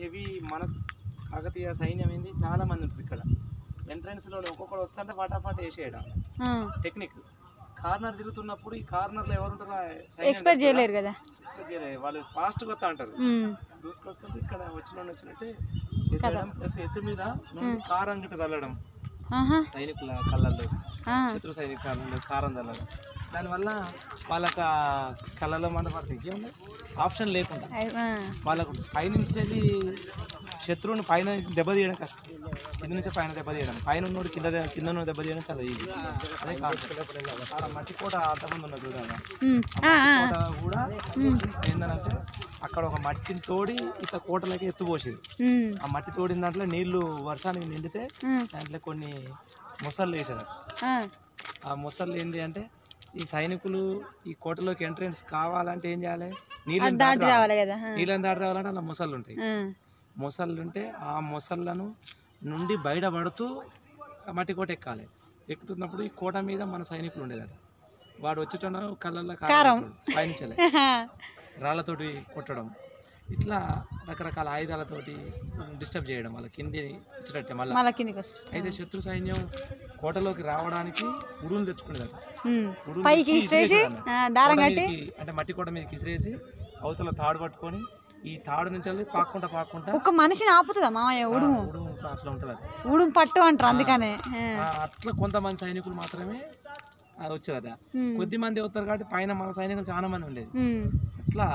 Heavy మన కాకతీయ సైన్యం ఏంది చాలా మంది ఉంటుంది ఇక్కడ ఎంట్రన్స్ లో ఒక్కొక్కడు వస్తుంటే ఫటాఫట్ వేసేయడం ఆ. టెక్నిక్ కార్నర్ తిరుగుతున్నప్పుడు ఈ కార్నర్ లో ఎవరు ఉంటారో ఎక్స్పెక్ట్ చేయలేరు కదా వాళ్ళు ఫాస్ట్ వస్తా అంటారు ఉమ్. దూసుకొస్తుంటే ఇక్కడ వచ్చిన వాళ్ళు వచ్చినట్టే వేసేయడం ప్లస్ ఎత్తు మీద నుండి కారం గిట్ట చల్లడం ఆహా సైనికుల కళ్ళల్లో ఆ. శత్రు సైనికుల కళ్ళల్లో కారం చల్లడం దానివల్ల వాళ్ళకి ఆ కళ్ళలో మంట పడుతుంది ఇంకేముంది ఆప్షన్ లేకుండా అయ్- ఆ. వాళ్ళకు పైనుంచి శత్రువుని పైన దెబ్బతీయడం కష్టం కింద నుంచి పైన దెబ్బతీయడం పైన ఉన్నోడు కింద కింద ఉన్న దెబ్బతీయడం చాలా ఈజీ అదే కాన్సెప్ట్ చాలా మట్టి కోట అంతమంది ఉన్నది చూడాలి ఉమ్. ఆ, ఆ. కోట కూడా ఏంటంటే అక్కడ ఒక మట్టిని తోడి ఇట్లా కోటలకి ఎత్తుపోసేది ఉమ్. ఆ మట్టి తోడిన దాంట్లో నీళ్లు వర్షానికి నిండితే ఉమ్. దాంట్లో కొన్ని మొసళ్ళు వేసారు ఆ. ఆ మొసళ్ళు ఏంటి అంటే ఈ సైనికులు ఈ కోటలోకి ఎంట్రన్స్ కావాలంటే ఏం చేయాలి నీళ్ళని దాటి దాటి రావాలి కదా ఆ. నీళ్ళని దాటి రావాలంటే అలా మొసళ్ళు ఉంటాయి ఆ. మొసళ్ళు ఉంటే ఆ మొసళ్ళను నుండి బయటపడుతూ ఆ మట్టి కోట ఎక్కాలి ఎక్కుతున్నప్పుడు ఈ కోట మీద మన సైనికులు ఉండేదట వాడు వచ్చేటోన కళ్ళల్లో కారం పయనించలే రాళ్ళతోటి కొట్టడం ఇట్లా రకరకాల ఆయుధాలతోటి డిస్టర్బ్ చేయడం వాళ్ళ కింది వచ్చేటట్టే మళ్ళీ మళ్ళా కిందికి వస్తుంది అయితే శత్రు సైన్యం కోటలోకి రావడానికి ఉడును తెచ్చుకునేదట ఉమ్. ఉడును పైకి తెచ్చి ఇసిరేసి ఇసిరేసేదన్నమాట. ఆ, దారం కోట కట్టి మీదకి, అంటే మట్టి కోట మీదకి ఇసిరేసి అవతల తాడు పట్టుకొని ఈ తాడు నుంచి వెళ్ళి పాక్కుంటా పాక్కుంటా ఒక మనిషిని ఆపుతుందా మామయ్య ఉడుము ఉడుము అట్లా ఉంటుంది ఉడుము పట్టు అంటారు అందుకనే ఆ. ఆ, అట్లా కొంతమంది సైనికులు మాత్రమే అది వచ్చేదట ఉమ్. కొద్ది మంది అవుతారు కాబట్టి పైన మన సైనికులు చాలా మంది ఉండేది ఉమ్. అట్లా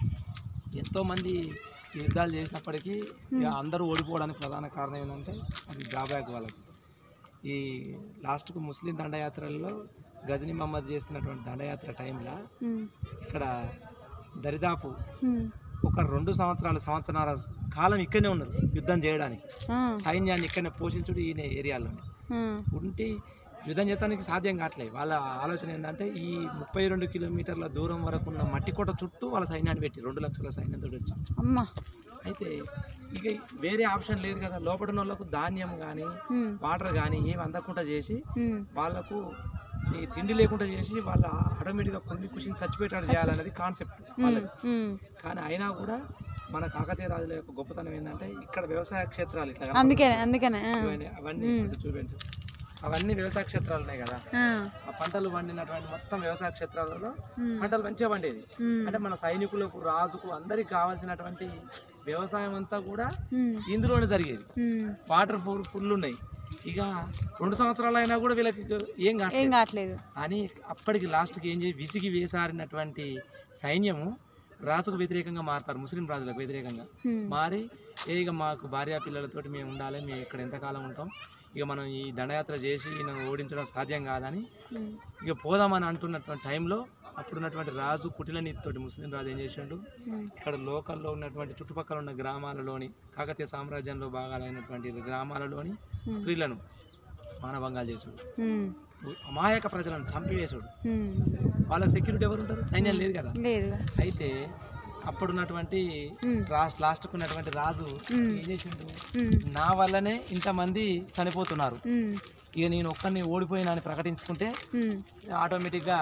ఎంతో మంది యుద్ధాలు చేసినప్పటికీ ఇక అందరూ ఓడిపోవడానికి ప్రధాన కారణం ఏంటంటే అది డ్రాబ్యాక్ వాళ్ళకి ఈ లాస్ట్కు ముస్లిం దండయాత్రల్లో గజనీ మహమ్మద్ చేస్తున్నటువంటి దండయాత్ర టైంలో ఉమ్. ఇక్కడ దరిదాపు ఉమ్. ఒక రెండు సంవత్సరాల సంవత్సరాల కాలం ఇక్కడనే ఉన్నారు యుద్ధం చేయడానికి ఆ. సైన్యాన్ని ఇక్కడనే పోషించుడు ఈ ఏరియాలోనే ఆ. ఉంటే యుద్ధం చేయడానికి సాధ్యం కావట్లేదు వాళ్ళ ఆలోచన ఏంటంటే ఈ ముప్పై రెండు కిలోమీటర్ల దూరం వరకు ఉన్న మట్టికోట చుట్టూ వాళ్ళ సైన్యాన్ని పెట్టి రెండు లక్షల సైన్యంతో వచ్చి అమ్మ అయితే ఇక వేరే ఆప్షన్ లేదు కదా లోపల ఉన్న వాళ్ళకు ధాన్యం కానీ ఉమ్. వాటర్ కానీ ఏమి అందకుండా చేసి ఉమ్. వాళ్ళకు ఈ తిండి లేకుండా చేసి వాళ్ళ ఆటోమేటిక్గా కొన్ని కుషిని చచ్చిపోయేటట్టు చేయాలనేది కాన్సెప్ట్ వాళ్ళకి ఉమ్. కానీ అయినా కూడా మన కాకతీయ రాజుల యొక్క గొప్పతనం ఏంటంటే ఇక్కడ వ్యవసాయ క్షేత్రాలు ఇట్లా అందుకనే అందుకనే ఆ. ఇవన్నీ అవన్నీ కొంచెం చూపించు అవన్నీ వ్యవసాయ క్షేత్రాలు ఉన్నాయి కదా ఆ. ఆ పంటలు పండినటువంటి మొత్తం వ్యవసాయ క్షేత్రాలలో మ్మ్. పంటలు మంచిగా పండేది మ్మ్. అంటే మన సైనికులకు రాజుకు అందరికి కావాల్సినటువంటి వ్యవసాయం అంతా కూడా ఉమ్. ఇందులోనే జరిగేది ఉమ్. వాటర్ ఫుల్ ఫుల్ ఉన్నాయి ఇక రెండు సంవత్సరాలు అయినా కూడా వీళ్ళకి ఏం కాదు ఏం కావట్లేదు అని అప్పటికి లాస్ట్కి ఏం చేసి విసిగి వేసారినటువంటి సైన్యము రాజుకు వ్యతిరేకంగా మారుతారు ముస్లిం రాజులకు వ్యతిరేకంగా ఉమ్. మారి ఏ ఇక మాకు భార్యా పిల్లలతోటి మేము ఉండాలి మేము ఇక్కడ ఎంతకాలం ఉంటాం ఇక మనం ఈ దండయాత్ర చేసి నన్ను ఓడించడం సాధ్యం కాదని ఉమ్. ఇక పోదామని అంటున్నటువంటి టైంలో అప్పుడున్నటువంటి రాజు కుటిల నీతితోటి ముస్లిం రాజు ఏం చేసిండు ఉమ్. ఇక్కడ లోకల్లో ఉన్నటువంటి చుట్టుపక్కల ఉన్న గ్రామాలలోని కాకతీయ సామ్రాజ్యంలో భాగాలైనటువంటి గ్రామాలలోని స్త్రీలను మానభంగాలు చేసుడు ఉమ్. అమాయక ప్రజలను చంపివేసుడు ఉమ్. వాళ్ళ సెక్యూరిటీ ఎవరు ఉంటారు సైన్యం లేదు కదా లేదు అయితే అప్పుడున్నటువంటి ఉమ్. లాస్ట్ లాస్ట్కు ఉన్నటువంటి రాజు ఉమ్. ఏం చేసిండు ఉమ్. నా వల్లనే ఇంతమంది చనిపోతున్నారు ఉమ్. ఇక నేను ఒక్కరిని ఓడిపోయినా అని ప్రకటించుకుంటే ఉమ్. ఆటోమేటిక్గా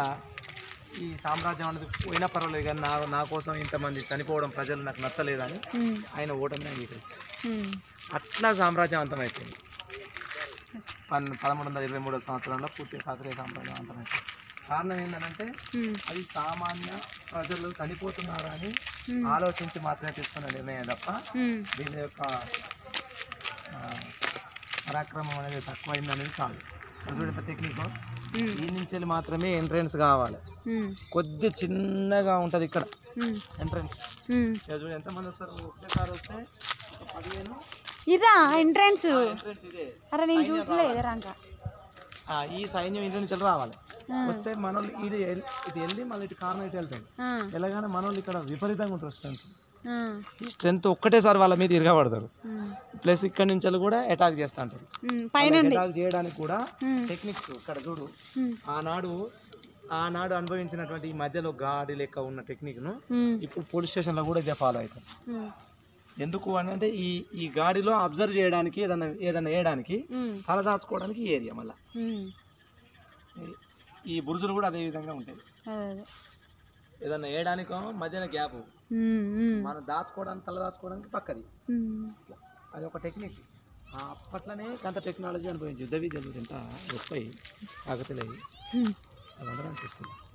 ఈ సామ్రాజ్యం అనేది పోయినా పర్వాలేదు కానీ నా నా కోసం ఇంతమంది చనిపోవడం ప్రజలు నాకు నచ్చలేదని ఉమ్. ఆయన ఓటమిని అంగీకరిస్తారు ఉమ్. అట్లా సామ్రాజ్యం అంతమైపోయింది పన్ పదమూడు వందల ఇరవై మూడో సంవత్సరంలో పూర్తి కాకతీయ సామ్రాజ్యం అంతమైపోయింది కారణం ఏంటంటే ఉమ్. అది సామాన్య ప్రజలు చనిపోతున్నారు అని ఆలోచించి మాత్రమే తీసుకున్న నిర్ణయం తప్ప ఉమ్. దీని యొక్క ఆ, పరాక్రమం అనేది తక్కువైంది అనేది కాదు చూడండి టెక్నిక్ ఈ నుంచి వెళ్ళి మాత్రమే ఎంట్రన్స్ కావాలి ఉమ్. కొద్ది చిన్నగా ఉంటుంది ఇక్కడ ఉమ్. ఎంట్రన్స్ ఉమ్. ఇక చూడండి ఎంతమంది వస్తారు ఒకేసారి వస్తే ఒక పదిహేను ఇదా ఎంట్రన్స్ ఎంట్రన్స్ ఇదే అరే నేను చూసలే ఎదరంక ఆ, ఈ సైన్యం ఇంటి నుంచి వెళ్ళి రావాలి వస్తే మనోళ్ళు ఇది ఎల్- ఇది వెళ్ళి మళ్ళీ ఇటు కారణం ఇటు వెళ్తాయి వెళ్ళగానే మనోళ్ళు ఇక్కడ విపరీతంగా ఉంటారు స్ట్రెంత్ ఈ స్ట్రెంత్ ఒక్కటేసారి వాళ్ళ మీద ఇరగబడతారు ప్లస్ ఇక్కడ నుంచి వెళ్ళి కూడా అటాక్ చేస్తూ ఉంటారు పైన అటాక్ చేయడానికి కూడా టెక్నిక్స్ ఇక్కడ చూడు ఆనాడు ఆనాడు అనుభవించినటువంటి ఈ మధ్యలో గాడి లెక్క ఉన్న టెక్నిక్ను ఇప్పుడు పోలీస్ స్టేషన్లో కూడా ఇదే ఫాలో అవుతారు ఎందుకు అని అంటే ఈ ఈ గాడిలో అబ్జర్వ్ చేయడానికి ఏదైనా ఏదైనా వేయడానికి తల దాచుకోవడానికి ఈ ఏరియా మళ్ళీ ఈ బురుజులు కూడా అదే విధంగా ఉంటాయి అదే అదే ఏదైనా వేయడానికో మధ్యన గ్యాప్ ఉమ్, ఉమ్, మనం దాచుకోవడానికి తల దాచుకోవడానికి పక్కది ఉమ్. ఇట్లా. అది ఒక టెక్నిక్ ఆ అప్పట్లోనే అంత టెక్నాలజీ అనుభవించి యుద్ధ విద్యలు ఎంత గొప్పవి కాకతీలవి ఉమ్. అవి అందరూ అనిపిస్తుంది